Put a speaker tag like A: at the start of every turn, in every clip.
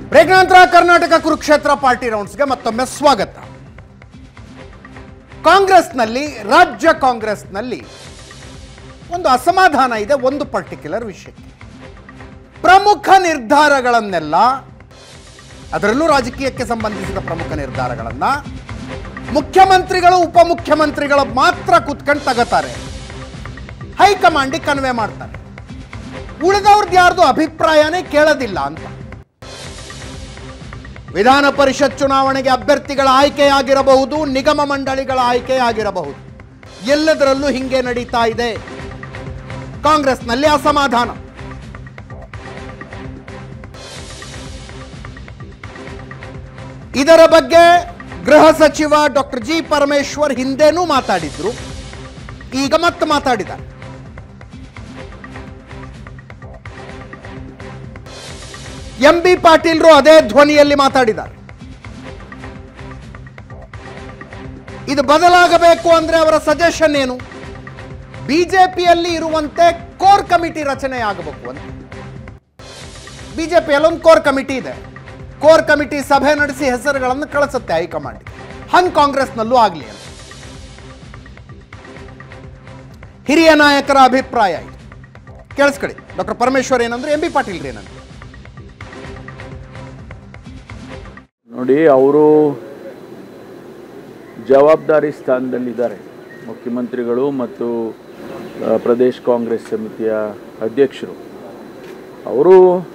A: ಪ್ರೇಜ್ಞಾಂತರ Karnataka Kurukshetra party ರೌಂಡ್ಸ್ಗೆ ಮತ್ತೊಮ್ಮೆ ಸ್ವಾಗತ ಕಾಂಗ್ರೆಸ್ನಲ್ಲಿ ರಾಜ್ಯ ಕಾಂಗ್ರೆಸ್ನಲ್ಲಿ ಒಂದು ಅಸಮಾಧಾನ ಇದೆ ಒಂದು ಪರ್ಟಿಕ್ಯುಲರ್ ವಿಷಯಕ್ಕೆ ಪ್ರಮುಖ ನಿರ್ಧಾರಗಳನ್ನೆಲ್ಲ ಅದರಲ್ಲೂ ರಾಜಕೀಯಕ್ಕೆ ಸಂಬಂಧಿಸಿದ ಪ್ರಮುಖ ನಿರ್ಧಾರಗಳನ್ನ ಮುಖ್ಯಮಂತ್ರಿಗಳು ಉಪಮುಖ್ಯಮಂತ್ರಿಗಳು ಮಾತ್ರ ಕುತ್ಕೊಂಡು ತಗೋತಾರೆ ಹೈಕಮಾಂಡಿಗೆ ಕನ್ವೆ ಮಾಡ್ತಾರೆ ಉಳಿದವ್ರದ್ದು ಯಾರ್ದು ಅಭಿಪ್ರಾಯನೇ ಕೇಳೋದಿಲ್ಲ ಅಂತ ವಿಧಾನ ಪರಿಷತ್ ಚುನಾವಣೆಗೆ ಅಭ್ಯರ್ಥಿಗಳ ಆಯ್ಕೆಯಾಗಿರಬಹುದು ನಿಗಮ ಮಂಡಳಿಗಳ ಆಯ್ಕೆಯಾಗಿರಬಹುದು ಎಲ್ಲದರಲ್ಲೂ ಹಿಂಗೆ ನಡೀತಾ ಇದೆ ಕಾಂಗ್ರೆಸ್ನಲ್ಲಿ ಅಸಮಾಧಾನ ಇದರ ಬಗ್ಗೆ ಗೃಹ ಸಚಿವ ಡಾಕ್ಟರ್ ಜಿ ಪರಮೇಶ್ವರ್ ಹಿಂದೆನೂ ಮಾತಾಡಿದ್ರು ಈಗ ಮತ್ತೆ ಮಾತಾಡಿದ್ದಾರೆ ಎಂ ಬಿ ಪಾಟೀಲ್ರು ಅದೇ ಧ್ವನಿಯಲ್ಲಿ ಮಾತಾಡಿದ್ದಾರೆ ಇದು ಬದಲಾಗಬೇಕು ಅಂದ್ರೆ ಅವರ ಸಜೆಷನ್ ಏನು ಬಿಜೆಪಿಯಲ್ಲಿ ಇರುವಂತೆ ಕೋರ್ ಕಮಿಟಿ ರಚನೆ ಆಗಬೇಕು ಅಂತ ಬಿಜೆಪಿಯಲ್ಲಿ ಒಂದು ಕೋರ್ ಕಮಿಟಿ ಇದೆ ಕೋರ್ ಕಮಿಟಿ ಸಭೆ ನಡೆಸಿ ಹೆಸರುಗಳನ್ನು ಕಳಿಸುತ್ತೆ ಹೈಕಮಾಂಡ್ ಹಂಗ್ ಕಾಂಗ್ರೆಸ್ನಲ್ಲೂ ಆಗಲಿ ಅಂತ ಹಿರಿಯ ನಾಯಕರ ಅಭಿಪ್ರಾಯ ಇದು ಕೇಳಿಸ್ಕೊಳ್ಳಿ ಡಾಕ್ಟರ್ ಪರಮೇಶ್ವರ್ ಏನಂದ್ರೆ ಎಂ ಬಿ ಪಾಟೀಲ್ ಏನಂದ್ರೆ
B: ನೋಡಿ ಅವರು ಜವಾಬ್ದಾರಿ ಸ್ಥಾನದಲ್ಲಿದ್ದಾರೆ ಮುಖ್ಯಮಂತ್ರಿಗಳು ಮತ್ತು ಆ, ಪ್ರದೇಶ್ ಕಾಂಗ್ರೆಸ್ ಸಮಿತಿಯ ಅಧ್ಯಕ್ಷರು ಅವರು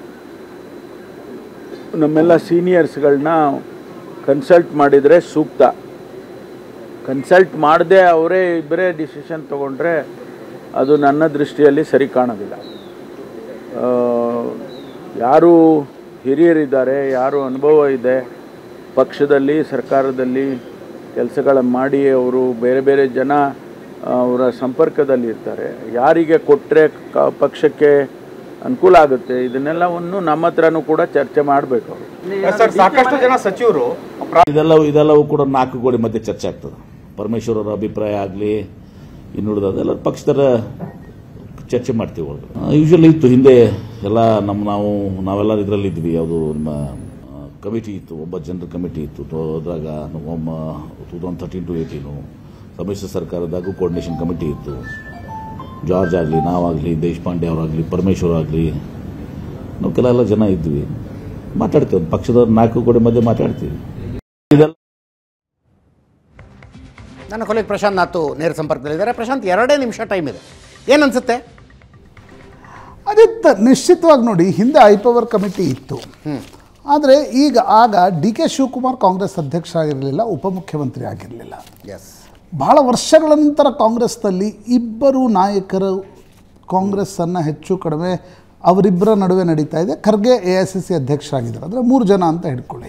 B: ನಮ್ಮೆಲ್ಲ ಸೀನಿಯರ್ಸ್ಗಳನ್ನ ಕನ್ಸಲ್ಟ್ ಮಾಡಿದರೆ ಸೂಕ್ತ ಕನ್ಸಲ್ಟ್ ಮಾಡದೆ ಅವರೇ ಇಬ್ಬರೇ ಡಿಸಿಷನ್ ತಗೊಂಡ್ರೆ ಅದು ನನ್ನ ದೃಷ್ಟಿಯಲ್ಲಿ ಸರಿ ಕಾಣೋದಿಲ್ಲ ಆ, ಯಾರು ಹಿರಿಯರಿದ್ದಾರೆ ಯಾರು ಅನುಭವ ಇದೆ ಪಕ್ಷದಲ್ಲಿ ಸರ್ಕಾರದಲ್ಲಿ ಕೆಲಸಗಳನ್ನು ಮಾಡಿ ಅವರು ಬೇರೆ ಬೇರೆ ಜನ ಅವರ ಸಂಪರ್ಕದಲ್ಲಿ ಇರ್ತಾರೆ ಯಾರಿಗೆ ಕೊಟ್ಟರೆ ಪಕ್ಷಕ್ಕೆ ಅನುಕೂಲ ಆಗುತ್ತೆ ಇದನ್ನೆಲ್ಲವನ್ನು ನಮ್ಮ ಹತ್ರನೂ ಕೂಡ ಚರ್ಚೆ ಮಾಡಬೇಕು ಅವರು
C: ಸರ್ ಸಾಕಷ್ಟು ಜನ ಸಚಿವರು
D: ಇದೆಲ್ಲವೂ ಇದೆಲ್ಲವೂ ಕೂಡ ನಾಲ್ಕು ಗೋಡೆ ಮಧ್ಯೆ ಚರ್ಚೆ ಆಗ್ತದೆ ಪರಮೇಶ್ವರ್ ಅವರ ಅಭಿಪ್ರಾಯ ಆಗಲಿ ಇನ್ನುಳಿದ ಅದೆಲ್ಲ ಪಕ್ಷದ ಚರ್ಚೆ ಮಾಡ್ತೀವಿ ಒಳಗೆ ಯೂಶಲಿ ಇತ್ತು ಹಿಂದೆ ಎಲ್ಲ ನಮ್ಮ ನಾವು ನಾವೆಲ್ಲ ಇದರಲ್ಲಿ ಇದ್ವಿ ಯಾವುದು ನಮ್ಮ ಕಮಿಟಿ ಇತ್ತು ಒಂಬತ್ತು ಜನರ ಕಮಿಟಿ ಇತ್ತು ತೊ- ಅದ್ರಾಗ ನಮ್ಮ two thousand thirteen to eighteen ಸಮ್ಮಿಶ್ರ ಸರ್ಕಾರದಾಗೂ ಕೋರ್ಡಿನೇಷನ್ ಕಮಿಟಿ ಇತ್ತು ಜಾರ್ಜ್ ಆಗಲಿ ನಾವಾಗಲಿ ದೇಶಪಾಂಡೆ ಅವರಾಗಲಿ ಪರಮೇಶ್ವರ್ ಆಗಲಿ ನಾವು ಕೆಲವೆಲ್ಲ ಜನ ಇದ್ವಿ ಮಾತಾಡ್ತೀವಿ ಪಕ್ಷದ ನಾಲ್ಕು ಗೋಡೆ ಮಧ್ಯೆ ಮಾತಾಡ್ತೀವಿ ಇದೆಲ್ಲ
A: ನನ್ನ ಕೊಲೆಗೆ ಪ್ರಶಾಂತ್ ನಾತು ನೇರ ಸಂಪರ್ಕದಲ್ಲಿದ್ದಾರೆ ಪ್ರಶಾಂತ್ ಎರಡೇ ನಿಮಿಷ ಟೈಮ್ ಇದೆ ಏನನ್ಸುತ್ತೆ
E: ಅದೇ ತ- ನಿಶ್ಚಿತವಾಗಿ ನೋಡಿ ಹಿಂದೆ ಐ ಪವರ್ ಕಮಿಟಿ ಇತ್ತು ಆದರೆ ಈಗ ಆಗ ಡಿ ಕೆ ಶಿವಕುಮಾರ್ ಕಾಂಗ್ರೆಸ್ ಅಧ್ಯಕ್ಷ ಆಗಿರಲಿಲ್ಲ ಉಪಮುಖ್ಯಮಂತ್ರಿ ಆಗಿರಲಿಲ್ಲ
A: ಎಸ್
E: ಬಹಳ ವರ್ಷಗಳ ನಂತರ ಕಾಂಗ್ರೆಸ್ನಲ್ಲಿ ಇಬ್ಬರು ನಾಯಕರು ಕಾಂಗ್ರೆಸ್ಸನ್ನು ಹೆಚ್ಚು ಕಡಿಮೆ ಅವರಿಬ್ಬರ ನಡುವೆ ನಡೀತಾ ಇದೆ Kharge A I C C ಅಧ್ಯಕ್ಷರಾಗಿದ್ದಾರೆ ಅಂದರೆ ಮೂರು ಜನ ಅಂತ ಹಿಡ್ಕೊಳ್ಳಿ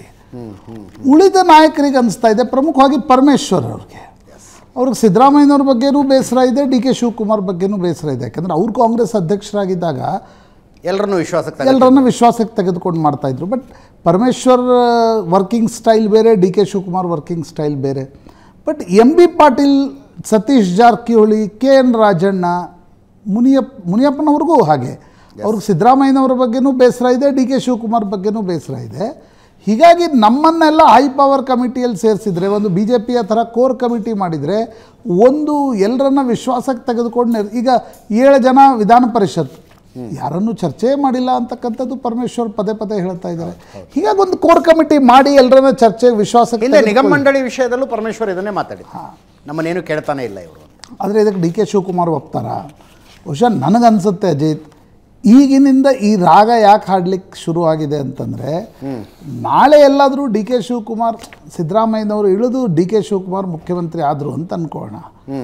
E: ಉಳಿದ ನಾಯಕರಿಗೆ ಅನಿಸ್ತಾ ಇದೆ ಪ್ರಮುಖವಾಗಿ ಪರಮೇಶ್ವರ್ ಅವ್ರಿಗೆ ಅವ್ರಿಗೆ ಸಿದ್ದರಾಮಯ್ಯನವ್ರ ಬಗ್ಗೆನೂ ಬೇಸರ ಇದೆ ಡಿ ಕೆ ಶಿವಕುಮಾರ್ ಬಗ್ಗೆನೂ ಬೇಸರ ಇದೆ ಯಾಕಂದರೆ ಅವ್ರು ಕಾಂಗ್ರೆಸ್ ಅಧ್ಯಕ್ಷರಾಗಿದ್ದಾಗ
A: ಎಲ್ಲರನ್ನೂ ವಿಶ್ವಾಸಕ್ಕೆ ತಗೊಂಡು
E: ಎಲ್ಲರನ್ನ ವಿಶ್ವಾಸಕ್ಕೆ ತೆಗೆದುಕೊಂಡು ಮಾಡ್ತಾ ಇದ್ರು ಬಟ್ ಪರಮೇಶ್ವರ್ ವರ್ಕಿಂಗ್ ಸ್ಟೈಲ್ ಬೇರೆ D K Shivakumar working style ಬೇರೆ but M B Patil Satish Jarkiholi K N Rajanna ಮುನಿಯಪ್ ಮುನಿಯಪ್ಪನವ್ರಿಗೂ ಹಾಗೆ ಅವ್ರಿಗೆ ಸಿದ್ದರಾಮಯ್ಯನವ್ರ ಬಗ್ಗೆನೂ ಬೇಸರ ಇದೆ ಡಿ ಕೆ ಶಿವಕುಮಾರ್ ಬಗ್ಗೆನೂ ಬೇಸರ ಇದೆ ಹೀಗಾಗಿ ನಮ್ಮನ್ನೆಲ್ಲ ಹೈ ಪವರ್ ಕಮಿಟಿಯಲ್ಲಿ ಸೇರಿಸಿದ್ರೆ ಒಂದು ಬಿ ಜೆ ಪಿಯ ಥರ ಕೋರ್ ಕಮಿಟಿ ಮಾಡಿದರೆ ಒಂದು ಎಲ್ಲರನ್ನ ವಿಶ್ವಾಸಕ್ಕೆ ತೆಗೆದುಕೊಂಡು ನಿರ್- ಈಗ ಏಳು ಜನ ವಿಧಾನ ಪರಿಷತ್ ಯಾರನ್ನು ಚರ್ಚೆ ಮಾಡಿಲ್ಲ ಅಂತಕ್ಕಂಥದ್ದು ಪರಮೇಶ್ವರ್ ಪದೇ ಪದೇ ಹೇಳ್ತಾ ಇದ್ದಾರೆ ಹೀಗಾಗಿ ಒಂದು ಕೋರ್ ಕಮಿಟಿ ಮಾಡಿ ಎಲ್ಲರನ್ನ ಚರ್ಚೆ ವಿಶ್ವಾಸಕ್ಕೆ
A: ಹಿಂದೆ ನಿಗಮ
E: ತೆಗೆದುಕೊಳ್ಳಿ.
A: ಮಂಡಳಿ ವಿಷಯದಲ್ಲೂ ಪರಮೇಶ್ವರ್ ಇದನ್ನೇ ಮಾತಾಡಿದ್ರು ನಮ್ಮನ್ನೇನು ಕೇಳ್ತಾನೆ ಇಲ್ಲ ಇವರು
E: ಆದರೆ ಇದಕ್ಕೆ ಡಿ ಕೆ ಶಿವಕುಮಾರ್ ಒಪ್ತಾರ ಬಹುಶಃ ನನಗನ್ಸುತ್ತೆ ಅಜಿತ್ ಈಗಿನಿಂದ ಈ ರಾಗ ಯಾಕೆ ಹಾಡ್ಲಿಕ್ಕೆ ಶುರು ಆಗಿದೆ ಅಂತಂದರೆ ನಾಳೆ ಎಲ್ಲಾದರೂ ಡಿ ಕೆ ಶಿವಕುಮಾರ್ ಸಿದ್ದರಾಮಯ್ಯನವರು ಇಳಿದು ಡಿ ಕೆ ಶಿವಕುಮಾರ್ ಮುಖ್ಯಮಂತ್ರಿ ಆದರು ಅಂತ ಅನ್ಕೋಣ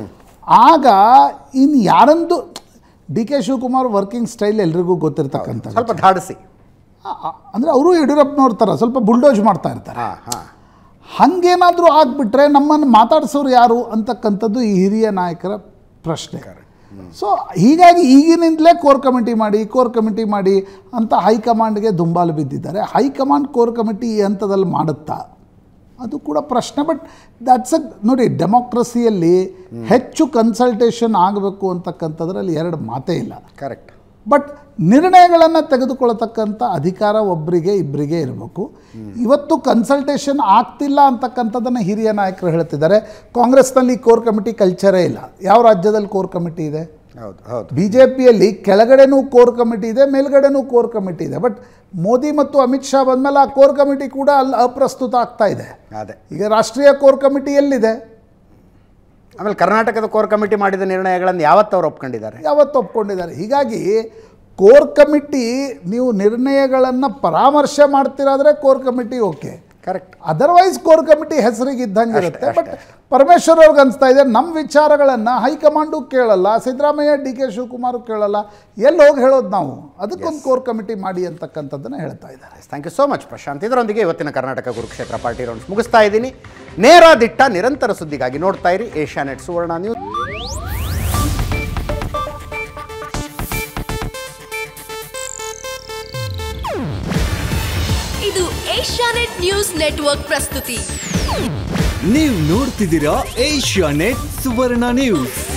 E: ಆಗ ಇನ್ನು ಯಾರಂದು D K Shivakumar working style ಎಲ್ರಿಗೂ ಗೊತ್ತಿರ್ತಕ್ಕಂಥ
A: ಸ್ವಲ್ಪ ಧಾಡಿಸಿ
E: ಅಂದರೆ ಅವರು ಯಡಿಯೂರಪ್ಪನವ್ರ ಥರ ಸ್ವಲ್ಪ ಬುಲ್ಡೋಜ್ ಮಾಡ್ತಾ ಇರ್ತಾರೆ
A: ಹಾ ಹಾ
E: ಹಾಗೇನಾದರೂ ಆಗಿಬಿಟ್ರೆ ನಮ್ಮನ್ನು ಮಾತಾಡಿಸೋರು ಯಾರು ಅಂತಕ್ಕಂಥದ್ದು ಈ ಹಿರಿಯ ನಾಯಕರ ಪ್ರಶ್ನೆ ಸೊ ಹೀಗಾಗಿ ಈಗಿನಿಂದಲೇ ಕೋರ್ ಕಮಿಟಿ ಮಾಡಿ ಕೋರ್ ಕಮಿಟಿ ಮಾಡಿ ಅಂತ ಹೈಕಮಾಂಡ್ಗೆ ದುಂಬಾಲು ಬಿದ್ದಿದ್ದಾರೆ ಹೈಕಮಾಂಡ್ ಕೋರ್ ಕಮಿಟಿ ಈ ಹಂತದಲ್ಲಿ ಮಾಡುತ್ತಾ ಅದು ಕೂಡ ಪ್ರಶ್ನೆ ಬಟ್ ದಟ್ಸ್ ಅ ನೋಡಿ ಡೆಮೋಕ್ರಸಿಯಲ್ಲಿ ಹೆಚ್ಚು ಕನ್ಸಲ್ಟೇಷನ್ ಆಗಬೇಕು ಅಂತಕ್ಕಂಥದ್ರಲ್ಲಿ ಎರಡು ಮಾತೇ ಇಲ್ಲ
A: ಕರೆಕ್ಟ್
E: ಬಟ್ ನಿರ್ಣಯಗಳನ್ನು ತೆಗೆದುಕೊಳ್ತಕ್ಕಂಥ ಅಧಿಕಾರ ಒಬ್ಬರಿಗೆ ಇಬ್ಬರಿಗೆ ಇರಬೇಕು ಇವತ್ತು ಕನ್ಸಲ್ಟೇಷನ್ ಆಗ್ತಿಲ್ಲ ಅಂತಕ್ಕಂಥದ್ದನ್ನು ಹಿರಿಯ ನಾಯಕರು ಹೇಳ್ತಿದ್ದಾರೆ ಕಾಂಗ್ರೆಸ್ನಲ್ಲಿ ಕೋರ್ ಕಮಿಟಿ ಕಲ್ಚರೇ ಇಲ್ಲ ಯಾವ ರಾಜ್ಯದಲ್ಲಿ ಕೋರ್ ಕಮಿಟಿ ಇದೆ
A: ಹೌದು ಹೌದು
E: ಬಿ ಜೆ ಪಿಯಲ್ಲಿ ಕೆಳಗಡೆನೂ ಕೋರ್ ಕಮಿಟಿ ಇದೆ ಮೇಲ್ಗಡೆನೂ ಕೋರ್ ಕಮಿಟಿ ಇದೆ ಬಟ್ ಮೋದಿ ಮತ್ತು ಅಮಿತ್ ಶಾ ಬಂದಮೇಲೆ ಆ ಕೋರ್ ಕಮಿಟಿ ಕೂಡ ಅಲ್ಲಿ ಅಪ್ರಸ್ತುತ ಆಗ್ತಾ ಇದೆ
A: ಅದೇ
E: ಈಗ ರಾಷ್ಟ್ರೀಯ ಕೋರ್ ಕಮಿಟಿ ಎಲ್ಲಿದೆ
A: ಆಮೇಲೆ ಕರ್ನಾಟಕದ ಕೋರ್ ಕಮಿಟಿ ಮಾಡಿದ ನಿರ್ಣಯಗಳನ್ನು ಯಾವತ್ತು ಅವ್ರು ಒಪ್ಕೊಂಡಿದ್ದಾರೆ
E: ಯಾವತ್ತು ಒಪ್ಕೊಂಡಿದ್ದಾರೆ ಹೀಗಾಗಿ ಕೋರ್ ಕಮಿಟಿ ನೀವು ನಿರ್ಣಯಗಳನ್ನು ಪರಾಮರ್ಶೆ ಮಾಡ್ತಿರಾದ್ರೆ core committee okay
A: correct
E: otherwise core committee ಹೆಸರಿಗೆ ಇದ್ದಂಗೆ
A: ಅಷ್ಟೇ,
E: ಇರುತ್ತೆ
A: ಅಷ್ಟೇ,
E: ಬಟ್ ಪರಮೇಶ್ವರ್ ಅವ್ರಿಗೆ ಅನಿಸ್ತಾ ಇದೆ ನಮ್ಮ ವಿಚಾರಗಳನ್ನು ಹೈಕಮಾಂಡು ಕೇಳಲ್ಲ ಸಿದ್ದರಾಮಯ್ಯ ಡಿ ಕೆ ಶಿವಕುಮಾರ್ ಕೇಳಲ್ಲ ಎಲ್ಲಿ ಹೋಗಿ ಹೇಳೋದು ನಾವು ಅದಕ್ಕೊಂದು ಕೋರ್ ಕಮಿಟಿ ಮಾಡಿ ಅಂತಕ್ಕಂಥದ್ದನ್ನು ಹೇಳ್ತಾ ಇದ್ದಾರೆ
A: thank you so much Prashant ಇದರೊಂದಿಗೆ ಇವತ್ತಿನ ಕರ್ನಾಟಕ ಕುರುಕ್ಷೇತ್ರ ಪಾರ್ಟಿ ರೌಂಡ್ಸ್ ಮುಗಿಸ್ತಾ ಇದ್ದೀನಿ ನೇರ ದಿಟ್ಟ ನಿರಂತರ ಸುದ್ದಿಗಾಗಿ ನೋಡ್ತಾ ಇರಿ ಏಷ್ಯಾನೆಟ್ ಸುವರ್ಣ ನ್ಯೂಸ್
C: ಇದು ಏಷ್ಯಾನೆಟ್ ನ್ಯೂಸ್ ನೆಟ್ವರ್ಕ್ ಪ್ರಸ್ತುತಿ
F: ನೀವು ನೋಡ್ತಿದ್ದೀರಾ ಏಷ್ಯಾ ನೆಟ್ ಸುವರ್ಣ ನ್ಯೂಸ್